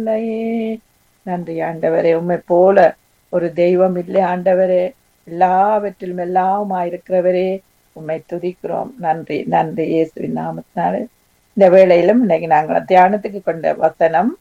இல்லையே நன்றி ஆண்டவரே உம்மை போல ஒரு தெய்வம் இல்லை ஆண்டவரே எல்லாவற்றிலும் எல்லாமா இருக்கிறவரே உம்மை துதிக்கிறோம் நன்றி நன்றி இயேசுவின் நாமத்தினாலே இந்த வேளையிலும் இன்னைக்கு நாங்கள் தியானத்துக்கு கொண்ட வசனம்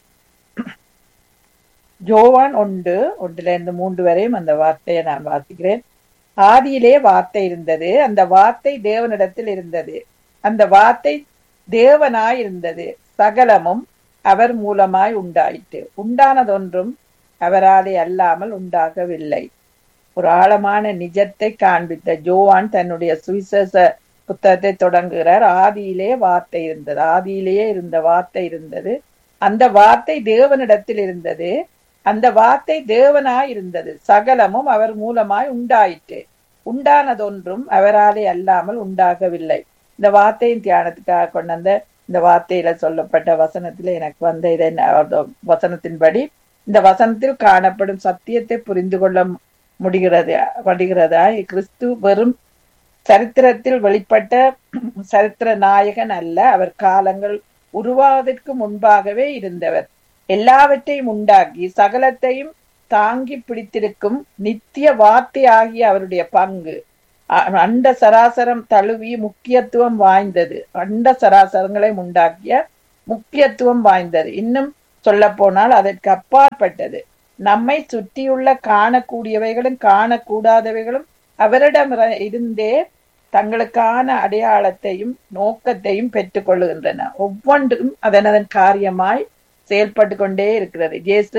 ஜோவான் ஒன்று ஒன்றுல இருந்து மூன்று வரையும் அந்த வார்த்தையை நான் வாசிக்கிறேன் ஆதியிலே வார்த்தை இருந்தது அந்த வார்த்தை தேவனிடத்தில் இருந்தது அந்த வார்த்தை தேவனாய் இருந்தது சகலமும் அவர் மூலமாய் உண்டாயிற்று உண்டானதொன்றும் அவராலே அல்லாமல் உண்டாகவில்லை ஒரு ஆழமான நிஜத்தை காண்பித்த ஜோவான் தன்னுடைய சுவிசேஷ புத்தகத்தை தொடங்குகிறார் ஆதியிலே வார்த்தை இருந்தது ஆதியிலேயே இருந்த வார்த்தை இருந்தது அந்த வார்த்தை தேவனிடத்தில் இருந்தது அந்த வார்த்தை தேவனாய் இருந்தது சகலமும் அவர் மூலமாய் உண்டாயிற்று உண்டானதொன்றும் அவராலே அல்லாமல் உண்டாகவில்லை இந்த வார்த்தையின் தியானத்துக்காக கொண்டு வந்த இந்த வார்த்தையில சொல்லப்பட்ட வசனத்துல எனக்கு வந்த இதை வசனத்தின்படி இந்த வசனத்தில் காணப்படும் சத்தியத்தை புரிந்து கொள்ள முடிகிறது படுகிறதா கிறிஸ்து வெறும் சரித்திரத்தில் வெளிப்பட்ட சரித்திர நாயகன் அல்ல அவர் காலங்கள் உருவாவதற்கு முன்பாகவே இருந்தவர் எல்லாவற்றையும் உண்டாக்கி சகலத்தையும் தாங்கி பிடித்திருக்கும் நித்திய வார்த்தை ஆகிய அவருடைய பங்கு அண்ட சராசரம் தழுவி முக்கியத்துவம் வாய்ந்தது அண்ட சராசரங்களையும் உண்டாக்கிய முக்கியத்துவம் வாய்ந்தது இன்னும் சொல்ல போனால் அதற்கு அப்பாற்பட்டது நம்மை சுற்றியுள்ள காணக்கூடியவைகளும் காணக்கூடாதவைகளும் அவரிடம் இருந்தே தங்களுக்கான அடையாளத்தையும் நோக்கத்தையும் பெற்றுக் கொள்ளுகின்றன ஒவ்வொன்றும் அதனதன் காரியமாய் செயல்பட்டு கொண்டே இருக்கிறது இயேசு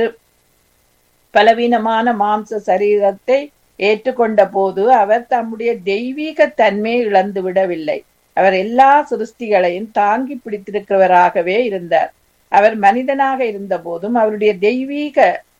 பலவீனமான மாம்ச சரீரத்தை ஏற்றுக்கொண்ட போது அவர் தம்முடைய தெய்வீக தன்மையை இழந்து விடவில்லை அவர் எல்லா சிருஷ்டிகளையும் தாங்கி பிடித்திருக்கிறவராகவே இருந்தார் அவர் மனிதனாக இருந்த போதும் அவருடைய தெய்வீக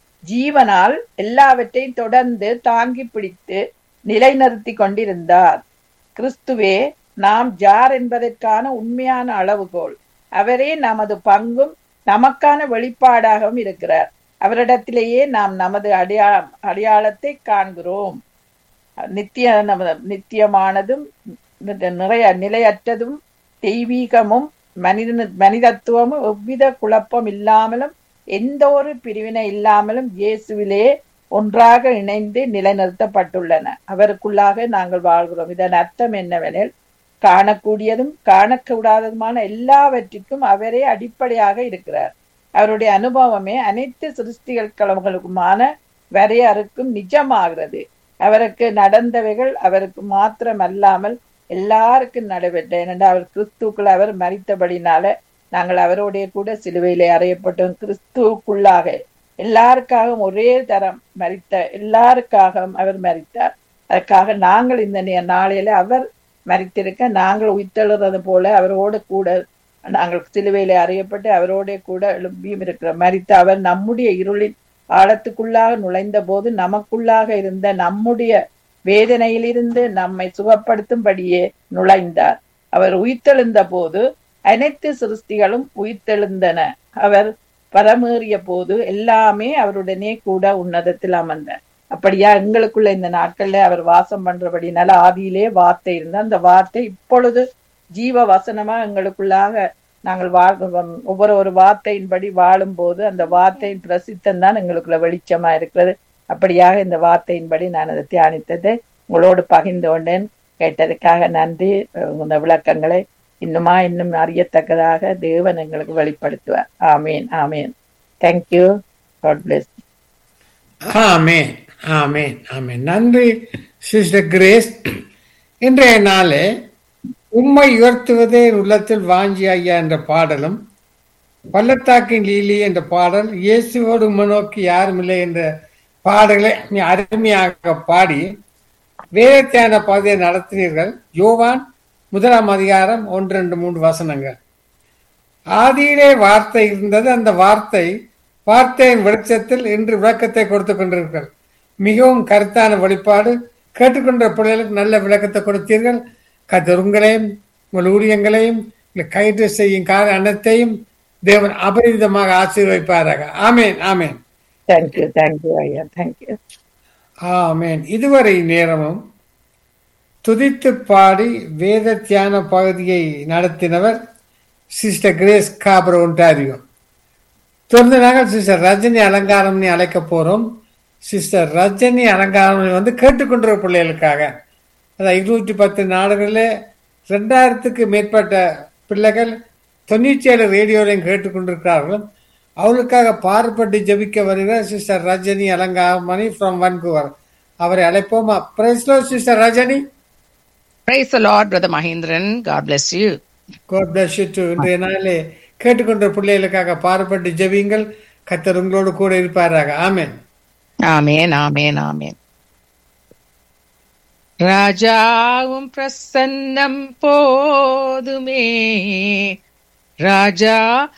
ஜீவனால் எல்லாவற்றையும் தொடர்ந்து தாங்கி பிடித்து நிலைநிறுத்தி கொண்டிருந்தார் கிறிஸ்துவே நாம் ஜார் என்பதற்கான உண்மையான அளவுகோல் அவரே நமது பங்கும் நமக்கான வெளிப்பாடாகவும் இருக்கிறார் அவரிடத்திலேயே நாம் நமது அடையா அடையாளத்தை காண்கிறோம் நித்திய நித்தியமானதும் நிறைய நிலையற்றதும் தெய்வீகமும் மனித மனிதத்துவமும் எவ்வித குழப்பம் இல்லாமலும் எந்த ஒரு பிரிவினை இல்லாமலும் இயேசுவிலே ஒன்றாக இணைந்து நிலைநிறுத்தப்பட்டுள்ளன அவருக்குள்ளாக நாங்கள் வாழ்கிறோம் இதன் அர்த்தம் என்னவெனில் காணக்கூடியதும் காணக்கூடாததுமான எல்லாவற்றிற்கும் அவரே அடிப்படையாக இருக்கிறார் அவருடைய அனுபவமே அனைத்து சிருஷ்டிகளுக்குமான வரையறுக்கும் நிஜமாகிறது அவருக்கு நடந்தவைகள் அவருக்கு மாத்திரம் அல்லாமல் எல்லாருக்கும் நடைபெற்ற ஏனென்றால் அவர் கிறிஸ்துக்குள் அவர் மறித்தபடினால நாங்கள் அவருடைய கூட சிலுவையிலே அறையப்பட்டோம் கிறிஸ்துவுக்குள்ளாக எல்லாருக்காகவும் ஒரே தரம் மறித்த எல்லாருக்காகவும் அவர் மறித்தார் அதற்காக நாங்கள் இந்த நாளையில அவர் மறித்திருக்க நாங்கள் உயிர்த்தெழுறது போல அவரோடு கூட நாங்கள் சிலுவையில அறியப்பட்டு அவரோட கூட எழும்பியும் இருக்கிற மறித்த அவர் நம்முடைய இருளின் ஆழத்துக்குள்ளாக நுழைந்த போது நமக்குள்ளாக இருந்த நம்முடைய வேதனையிலிருந்து நம்மை சுகப்படுத்தும்படியே நுழைந்தார் அவர் உயிர்த்தெழுந்த போது அனைத்து சிருஷ்டிகளும் உயிர்த்தெழுந்தன அவர் பரமேறிய போது எல்லாமே அவருடனே கூட உன்னதத்தில் அமர்ந்தார் அப்படியா எங்களுக்குள்ள இந்த நாட்கள்ல அவர் வாசம் பண்றபடினால ஆதியிலே வார்த்தை இருந்த அந்த வார்த்தை இப்பொழுது ஜீவ வசனமா எங்களுக்குள்ளாக நாங்கள் வாழ் ஒவ்வொரு ஒரு வார்த்தையின்படி வாழும் போது அந்த வார்த்தையின் பிரசித்தம் தான் எங்களுக்குள்ள வெளிச்சமா இருக்கிறது அப்படியாக இந்த வார்த்தையின்படி நான் அதை தியானித்ததை உங்களோடு பகிர்ந்து கொண்டேன் கேட்டதுக்காக நன்றி இந்த விளக்கங்களை இன்னுமா இன்னும் அறியத்தக்கதாக தேவன் எங்களுக்கு வெளிப்படுத்துவார் ஆமீன் ஆமீன் தேங்க்யூ காட் பிளஸ் ஆமேன் ஆமேன் ஆமேன் நன்றி சிஸ்டர் கிரேஸ் இன்றைய நாளே உம்மை உயர்த்துவதே உள்ளத்தில் வாஞ்சி ஐயா என்ற பாடலும் பள்ளத்தாக்கின் லீலி என்ற பாடல் இயேசுவோடு உம்மை நோக்கி யாரும் இல்லை என்ற பாடல்களை அருமையாக பாடி வேதத்தியான பகுதியை நடத்தினீர்கள் யோவான் முதலாம் அதிகாரம் ஒன்று ரெண்டு மூன்று வசனங்கள் ஆதியிலே வார்த்தை இருந்தது அந்த வார்த்தை வார்த்தையின் வெளிச்சத்தில் இன்று விளக்கத்தை கொடுத்து கொண்டிருக்கள் மிகவும் கருத்தான வெளிப்பாடு கேட்டுக்கொண்ட பிள்ளைகளுக்கு நல்ல விளக்கத்தை கொடுத்தீர்கள் கத்தர் உங்களையும் உங்கள் ஊழியங்களையும் கைது செய்யும் கால அனைத்தையும் தேவன் அபரிதமாக ஆசீர்வைப்பாராக ஆமேன் ஆமேன் தேங்க்யூ தேங்க்யூ ஐயா தேங்க்யூ ஆமேன் இதுவரை நேரமும் துதித்து பாடி வேத தியான பகுதியை நடத்தினவர் சிஸ்டர் கிரேஸ் காபர் ஒன்டாரியோ தொடர்ந்து நாங்கள் சிஸ்டர் ரஜினி அலங்காரம்னு அழைக்க போறோம் சிஸ்டர் ரஜினி அலங்காரம் வந்து கேட்டுக்கொண்டிருக்க பிள்ளைகளுக்காக அதான் இருநூற்றி பத்து நாடுகளில் ரெண்டாயிரத்துக்கு மேற்பட்ட பிள்ளைகள் தொண்ணூற்றி ஏழு ரேடியோலையும் கேட்டுக்கொண்டிருக்கிறார்கள் அவளுக்காக பாறுபட்டு ஜெபிக்க வருகிற sister Rajini Alangamani from Vancouver அவரை அழைப்போமா praise lord sister Rajini Praise the Lord, Brother Mahindran. God bless you. God bless you too. இன்றைய நாளிலே கேட்டுக்கொண்ட பிள்ளைகளுக்காக பாறுபட்டு ஜெபியுங்கள் கத்தர் உங்களோடு கூட இருப்பாராக ஆமென் Amen, amen, amen. ராஜாவும் பிரசன்னம் போதுமே ராஜா